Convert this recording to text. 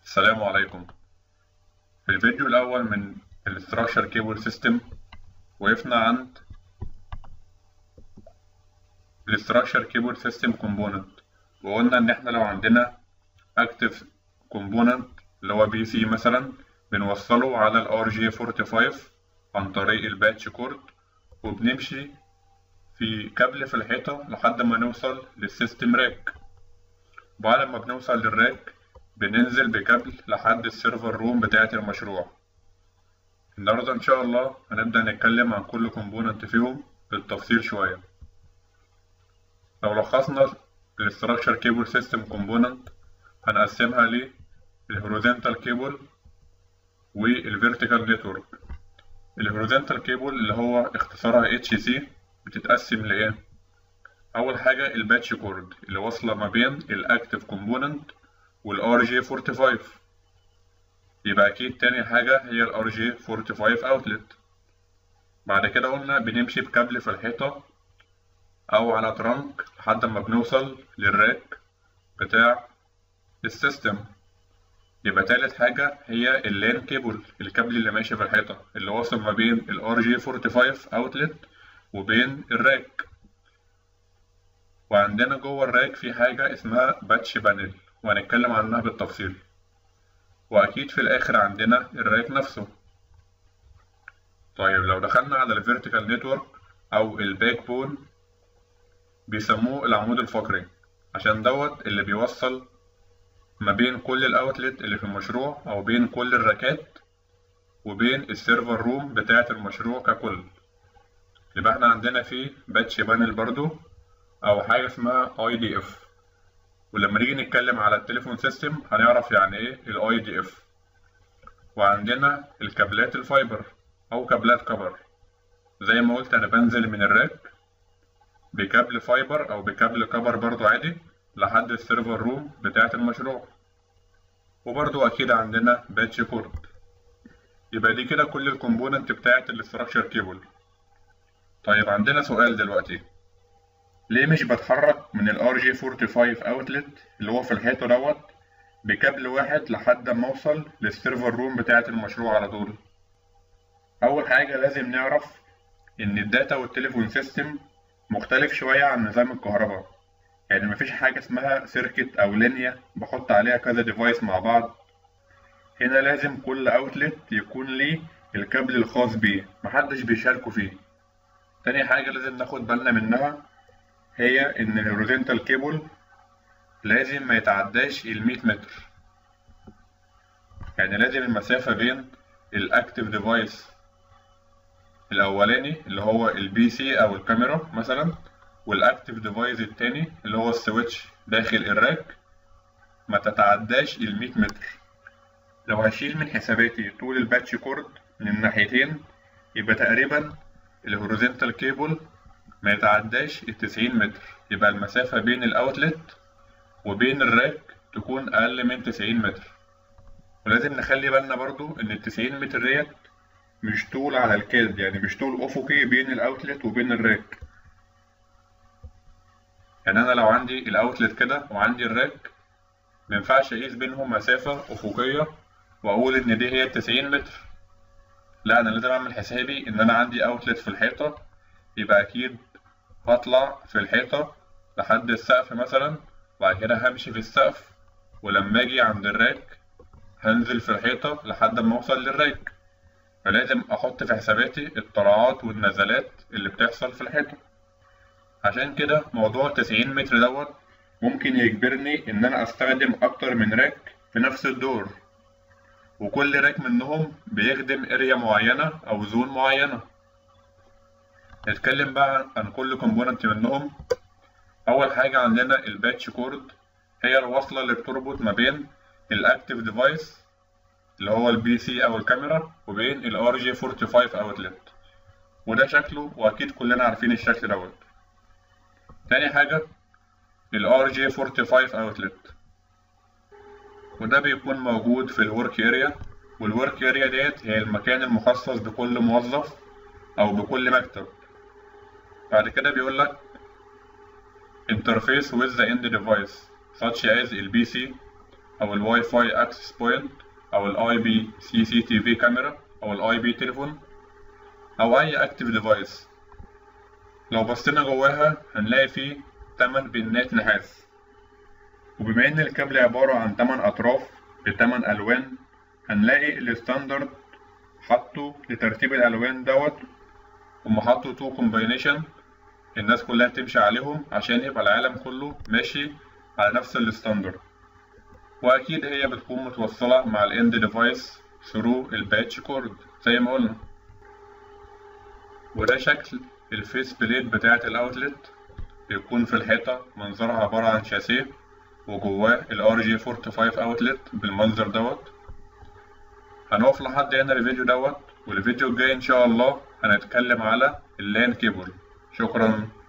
السلام عليكم في الفيديو الأول من ال Structure Cable System وقفنا عند ال Structure Cable System Component وقلنا إن إحنا لو عندنا Active Component اللي هو بي سي مثلا بنوصله على ال RJ45 عن طريق الباتش كورد وبنمشي في كابل في الحيطة لحد ما نوصل للسيستم راك وبعد ما بنوصل للراك بننزل بكابل لحد السيرفر روم بتاعة المشروع النهاردة إن شاء الله هنبدأ نتكلم عن كل كومبوننت فيهم بالتفصيل شوية لو لخصنا الستراكشر كيبل سيستم كومبوننت هنقسمها ل الهوريزونتال كيبل والفيرتيكال نتورك الهوريزونتال كيبل اللي هو اختصارها اتش سي بتتقسم لإيه؟ أول حاجة الباتش كورد اللي واصلة ما بين الأكتف كومبوننت والار جي 45 يبقى أكيد تاني حاجة هي الار جي 45 أوتلت بعد كده قلنا بنمشي بكابل في الحيطة أو على ترانك لحد ما بنوصل للراك بتاع السيستم يبقى تالت حاجة هي اللان كيبل الكابل اللي ماشي في الحيطة اللي واصل ما بين ال RJ45 اوتلت وبين الراك وعندنا جوه الراك في حاجة اسمها باتش بانل وهنتكلم عنها بالتفصيل وأكيد في الآخر عندنا الراك نفسه طيب لو دخلنا على الفيرتيكال نتورك أو الباك بون بيسموه العمود الفقري عشان دوت اللي بيوصل ما بين كل الاوتلت اللي في المشروع او بين كل الراكات وبين السيرفر روم بتاعة المشروع ككل يبقى احنا عندنا فيه باتش بانل برضو او حاجة اسمها اي دي اف ولما نيجي نتكلم على التليفون سيستم هنعرف يعني ايه الاي دي اف وعندنا الكابلات الفايبر او كابلات كبر زي ما قلت انا بنزل من الراك بكابل فايبر او بكابل كبر برضو عادي لحد السيرفر روم بتاعة المشروع وبرضو أكيد عندنا باتش كورد يبقى دي كده كل الكومبوننت بتاعة الاستراكشر كيبل طيب عندنا سؤال دلوقتي ليه مش بتحرك من ال RJ45 اوتلت اللي هو في الحيطة دوت بكابل واحد لحد ما اوصل للسيرفر روم بتاعة المشروع على طول أول حاجة لازم نعرف إن الداتا والتليفون سيستم مختلف شوية عن نظام الكهرباء يعني مفيش حاجة اسمها سيركت أو لينيا بحط عليها كذا ديفايس مع بعض هنا لازم كل اوتلت يكون ليه الكابل الخاص بيه محدش بيشاركه فيه تاني حاجة لازم ناخد بالنا منها هي إن الهوريزونتال كيبل لازم ما يتعداش المية متر يعني لازم المسافة بين الأكتيف ديفايس الأولاني اللي هو البي سي أو الكاميرا مثلا والاكتيف ديفايس التاني اللي هو السويتش داخل الراك ما تتعداش ال 100 متر لو هشيل من حساباتي طول الباتش كورد من الناحيتين يبقى تقريبا الهوريزونتال كيبل ما يتعداش ال 90 متر يبقى المسافة بين الاوتلت وبين الراك تكون اقل من 90 متر ولازم نخلي بالنا برضو ان ال 90 متر ديت مش طول على الكاد يعني مش طول افقي بين الاوتلت وبين الراك يعني انا لو عندي الاوتلت كده وعندي الراك مينفعش اقيس بينهم مسافة افقية واقول ان دي هي التسعين متر لا انا لازم اعمل حسابي ان انا عندي اوتلت في الحيطة يبقى اكيد هطلع في الحيطة لحد السقف مثلا وبعد كده همشي في السقف ولما اجي عند الراك هنزل في الحيطة لحد ما اوصل للراك فلازم احط في حساباتي الطلعات والنزلات اللي بتحصل في الحيطة عشان كده موضوع التسعين متر دوت ممكن يجبرني إن أنا أستخدم أكتر من راك في نفس الدور وكل راك منهم بيخدم اريا معينة أو زون معينة نتكلم بقى عن كل كومبوننت منهم أول حاجة عندنا الباتش كورد هي الوصلة اللي بتربط ما بين الأكتيف ديفايس اللي هو البي سي أو الكاميرا وبين ال RJ45 اوتلت وده شكله وأكيد كلنا عارفين الشكل دوت تاني حاجة ال RJ45 outlet وده بيكون موجود في الورك اريا والورك اريا ديت هي المكان المخصص بكل موظف أو بكل مكتب بعد كده بيقول لك interface with the end device such as ال PC او الواي فاي اكسس بوينت او الاي بي سي سي تي في كاميرا او الاي بي تليفون او اي اكتيف ديفايس لو بصينا جواها هنلاقي فيه 8 بنات نحاس وبما ان الكابل عبارة عن 8 اطراف ب 8 الوان هنلاقي الستاندرد حطه لترتيب الالوان دوت هما حطوا تو كومباينيشن الناس كلها تمشي عليهم عشان يبقى العالم كله ماشي على نفس الستاندرد واكيد هي بتكون متوصلة مع الاند ديفايس ثرو الباتش كورد زي ما قلنا وده شكل الفيس بليت بتاعة الاوتلت بيكون في الحيطة منظرها عبارة عن شاسيه وجواه ال RJ45 اوتلت بالمنظر دوت هنقف لحد هنا الفيديو دوت والفيديو الجاي ان شاء الله هنتكلم على اللان كيبل شكرا